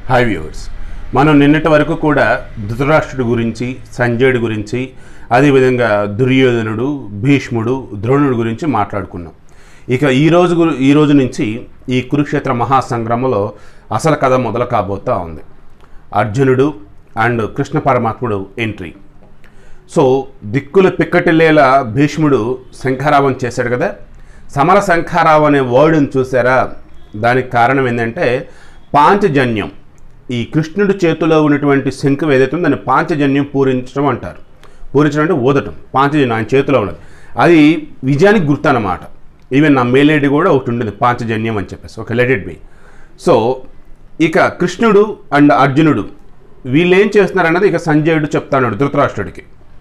hi viewers మనం నిన్నటి వరకు కూడా ధృతరాష్ట్రుడి గురించి సంజయుడి గురించి అదేవిధంగా దుర్యోధనుడు భీష్ముడు ద్రోణుడి గురించి మాట్లాడుకున్నాం ఇక ఈ రోజు గురి- ఈ రోజు నుంచి ఈ కురుక్షేత్ర మహాసంగ్రామంలో అసలు కథ మొదలు కాబోతా ఉంది అర్జునుడు అండ్ కృష్ణ పరమాత్ముడు ఎంట్రీ సో దిక్కులు పిక్కటిల్లేలా భీష్ముడు శంఖారావం చేశాడు కదా సమర శంఖారావం అనే వర్డ్ని చూసారా దానికి కారణం ఏంటంటే పాంచజన్యం ఈ కృష్ణుడి చేతిలో ఉన్నటువంటి శంఖం ఏదైతే ఉందో దాన్ని పాంచజన్యం పూరించడం అంటారు పూరించడం అంటే ఊదటం పాంచజన్యం ఆయన చేతిలో ఉన్నది అది విజయానికి గుర్తు అన్నమాట ఈవెన్ నా మేలేడి కూడా ఒకటి ఉండేది పాంచజన్యం అని చెప్పేసి ఒక లెట్ ఇట్ బి సో ఇక కృష్ణుడు అండ్ అర్జునుడు వీళ్ళు ఏం చేస్తున్నారన్నది ఇక సంజయుడు చెప్తాడు ధృతరాష్ట్రుడికి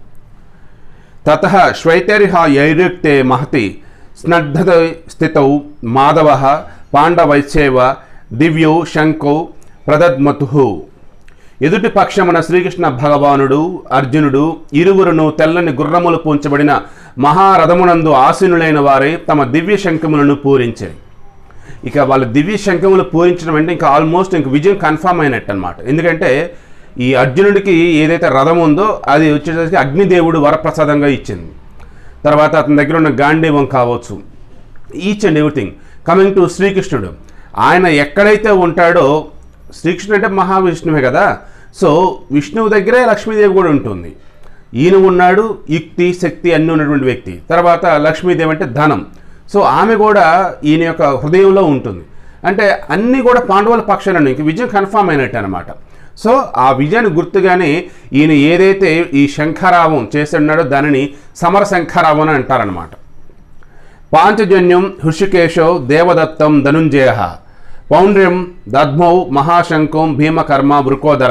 తత శ్వైతరిహ యైరుక్తే మహతి స్నగ్ధ స్థితౌ మాధవ పాండవైశ్చేవ దివ్యౌ శంకౌ ప్రదద్మతు ఎదుటి పక్షమున శ్రీకృష్ణ భగవానుడు అర్జునుడు ఇరువురును తెల్లని గుర్రములు పూంచబడిన మహారథమునందు ఆసీనులైన వారే తమ దివ్య శంఖములను పూరించారు ఇక వాళ్ళు దివ్య శంఖములు పూరించడం అంటే ఇంకా ఆల్మోస్ట్ ఇంక విజయం కన్ఫామ్ అయినట్టు అనమాట ఎందుకంటే ఈ అర్జునుడికి ఏదైతే రథం ఉందో అది వచ్చేసరికి అగ్నిదేవుడు వరప్రసాదంగా ఇచ్చింది తర్వాత అతని దగ్గర ఉన్న గాంధీవం కావచ్చు each and everything coming to శ్రీకృష్ణుడు ఆయన ఎక్కడైతే ఉంటాడో శ్రీకృష్ణుడు అంటే మహావిష్ణువే కదా సో విష్ణువు దగ్గరే లక్ష్మీదేవి కూడా ఉంటుంది ఈయన ఉన్నాడు యుక్తి శక్తి అన్నీ ఉన్నటువంటి వ్యక్తి తర్వాత లక్ష్మీదేవి అంటే ధనం సో ఆమె కూడా ఈయన యొక్క హృదయంలో ఉంటుంది అంటే అన్నీ కూడా పాండవుల పక్షాలను ఇంక విజయం కన్ఫామ్ అయినట్టు అనమాట సో ఆ విజయాన్ని గుర్తుగానే ఈయన ఏదైతే ఈ శంఖారావం చేస్తున్నాడో దానిని సమర శంఖారావం అని అంటారనమాట పాంచజన్యం హృషికేశో దేవదత్తం ధనుంజయ పౌండ్ర్యం దద్మౌ మహాశంఖం భీమకర్మ వృకోదర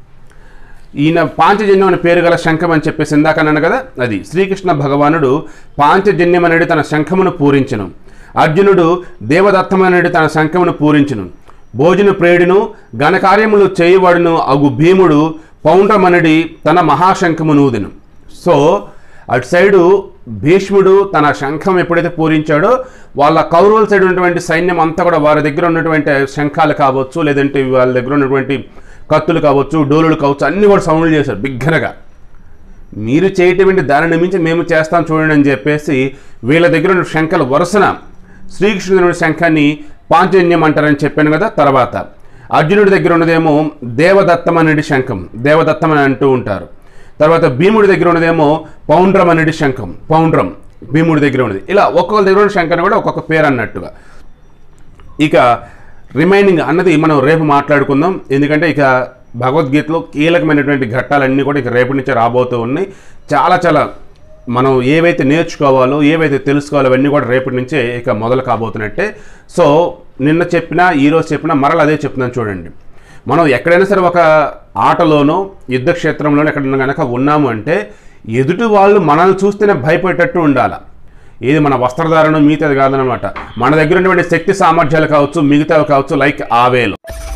ఈయన పాంచజన్యం అనే పేరు గల శంఖం అని చెప్పేసి ఇందాక అన్నాను కదా అది శ్రీకృష్ణ భగవానుడు పాంచజన్యం అనేది తన శంఖమును పూరించును అర్జునుడు దేవదత్తమనేది తన శంఖమును పూరించును భోజన ప్రేయుడును ఘనకార్యములు చేయబడును అగు భీముడు పౌండ్రమనడి తన మహాశంఖము నూదెను సో అటు సైడు భీష్ముడు తన శంఖం ఎప్పుడైతే పూరించాడో వాళ్ళ కౌరవుల సైడ్ ఉన్నటువంటి సైన్యం అంతా కూడా వారి దగ్గర ఉన్నటువంటి శంఖాలు కావచ్చు లేదంటే వాళ్ళ దగ్గర ఉన్నటువంటి కత్తులు కావచ్చు డోలులు కావచ్చు అన్నీ కూడా సౌండ్లు చేశారు బిగ్గరగా మీరు చేయటం దానిని మించి మేము చేస్తాం చూడండి అని చెప్పేసి వీళ్ళ దగ్గర ఉన్న శంఖలు వరుసన శ్రీకృష్ణుడి శంఖాన్ని పాంచజన్యం అంటారని చెప్పాను కదా తర్వాత అర్జునుడి దగ్గర ఉన్నదేమో దేవదత్తం అనేది శంఖం దేవదత్తం అని అంటూ ఉంటారు తర్వాత భీముడి దగ్గర ఉన్నదేమో పౌండ్రం అనేది శంఖం పౌండ్రం భీముడి దగ్గర ఉన్నది ఇలా ఒక్కొక్క దగ్గర ఉన్న శంఖం కూడా ఒక్కొక్క పేరు అన్నట్టుగా ఇక రిమైనింగ్ అన్నది మనం రేపు మాట్లాడుకుందాం ఎందుకంటే ఇక భగవద్గీతలో కీలకమైనటువంటి ఘట్టాలన్నీ కూడా ఇక రేపటి నుంచే రాబోతూ ఉన్నాయి చాలా చాలా మనం ఏవైతే నేర్చుకోవాలో ఏవైతే తెలుసుకోవాలో అవన్నీ కూడా రేపటి నుంచే ఇక మొదలు కాబోతున్నట్టే సో నిన్న చెప్పినా ఈరోజు చెప్పినా మరలా అదే చెప్తున్నాను చూడండి మనం ఎక్కడైనా సరే ఒక ఆటలోనో యుద్ధ క్షేత్రంలోనో ఎక్కడైనా కనుక ఉన్నాము అంటే ఎదుటి వాళ్ళు మనల్ని చూస్తేనే భయపడేటట్టు ఉండాలి ఏది మన వస్త్రధారణ మిగతాది కాదనమాట మన దగ్గర ఉన్నటువంటి శక్తి సామర్థ్యాలు కావచ్చు మిగతావి కావచ్చు లైక్ ఆవేలు